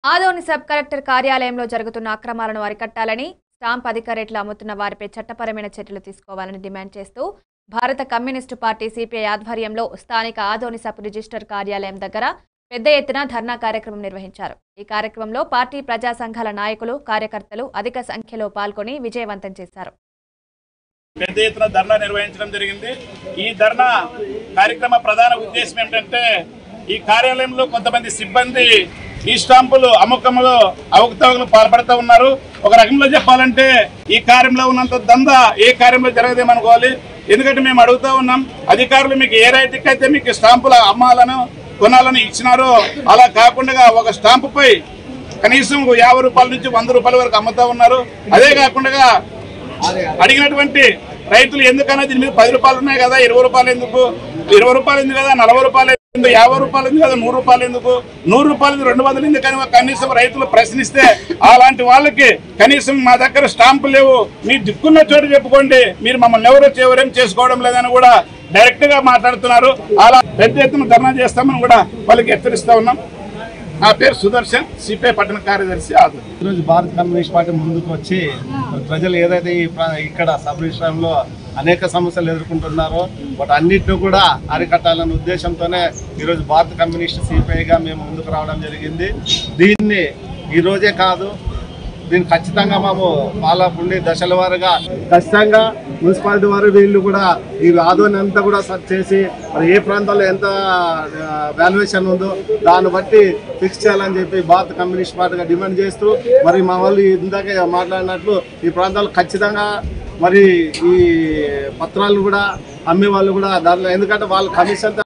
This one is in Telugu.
ఆదోని సబ్ కలెక్టర్ కార్యాలయంలో జరుగుతున్న అక్రమాలను అరికట్టాలని స్టాంప్ అధిక రేట్లు అమ్ముతున్న వారిపై చట్టపరమైన చర్యలు తీసుకోవాలని డిమాండ్ చేస్తూ భారత కమ్యూనిస్టు పార్టీ సిపిఐ ఆధ్వర్యంలో స్థానిక ఆదోని సబ్ రిజిస్టర్ కార్యాలయం దగ్గర పెద్ద ఎత్తున ధర్నా కార్యక్రమం నిర్వహించారు ఈ కార్యక్రమంలో పార్టీ ప్రజా సంఘాల నాయకులు కార్యకర్తలు అధిక సంఖ్యలో పాల్గొని విజయవంతం చేశారు పెద్ద ఎత్తున ధర్నా నిర్వహించడం జరిగింది ఈ ధర్నా కార్యక్రమ ప్రధాన ఉద్దేశం ఏమిటంటే ఈ కార్యాలయంలో కొంతమంది సిబ్బంది ఈ స్టాంపులు అమ్మకంలో అవకతవకలు పాల్పడుతూ ఉన్నారు ఒక రకంలో చెప్పాలంటే ఈ కార్యంలో ఉన్నంత దందా ఏ కార్యంలో జరగదేమనుకోవాలి ఎందుకంటే మేము అడుగుతా ఉన్నాం అధికారులు మీకు ఏ రైతుకి అయితే మీకు స్టాంపులు అమ్మాలను కొనాలని ఇచ్చినారో అలా కాకుండా ఒక స్టాంపుపై కనీసం యాభై రూపాయల నుంచి వంద రూపాయల వరకు అమ్ముతా ఉన్నారు అదే కాకుండా అడిగినటువంటి రైతులు ఎందుకన్నా దీని మీద పది రూపాయలు ఉన్నాయి కదా ఇరవై రూపాయలు ఎందుకు ఇరవై రూపాయలు ఎందుకు కదా నలభై రూపాయలు ఎందుకు యాభై రూపాయలు ఎందుకు కదా నూరు రూపాయలు ఎందుకు నూరు రూపాయలు ఎందుకు, రెండు వందలు ఎందుకు అని కనీసం రైతులు ప్రశ్నిస్తే అలాంటి వాళ్ళకి కనీసం మా దగ్గర స్టాంపు లేవు మీ దిక్కున్న చోటు చెప్పుకోండి మీరు మమ్మల్ని ఎవరు ఎవరేం చేసుకోవడం లేదని కూడా డైరెక్ట్ గా మాట్లాడుతున్నారు అలా పెద్ద ఎత్తున ధర్నా చేస్తామని కూడా వాళ్ళకి హెచ్చరిస్తా ఉన్నాం నా పేరు సుదర్శన్ సిపిఐ పట్టణ కార్యదర్శి ఆదు ఈరోజు భారత కమ్యూనిస్ట్ పార్టీ ముందుకు వచ్చి ప్రజలు ఏదైతే ఈ ప్రా- ఇక్కడ సబ్ రిజిస్ట్రార్లో అనేక సమస్యలు ఎదుర్కొంటున్నారో వాటి అన్నిటిని కూడా అరికట్టాలనే ఉద్దేశంతోనే ఈరోజు భారత కమ్యూనిస్ట్ సిపిఐగా మేము ముందుకు రావడం జరిగింది దీన్ని ఈ రోజే కాదు దీన్ని ఖచ్చితంగా మేము పాలపుండి దశల వారుగా ఖచ్చితంగా మున్సిపాలిటీ వారు వీళ్ళు కూడా ఈ ఆదోని అంతా కూడా సెర్చ్ చేసి మరి ఏ ప్రాంతాల్లో ఎంత వాల్యుయేషన్ ఉందో దాన్ని బట్టి ఫిక్స్ చేయాలని చెప్పి భారత కమ్యూనిస్ట్ పార్టీగా డిమాండ్ చేస్తూ మరి మా వాళ్ళు ఇందాకే మాట్లాడినట్లు ఈ ప్రాంతాలు ఖచ్చితంగా మరి ఈ పత్రాలు కూడా అమ్మే వాళ్ళు కూడా దాంట్లో ఎందుకంటే వాళ్ళ కమిషన్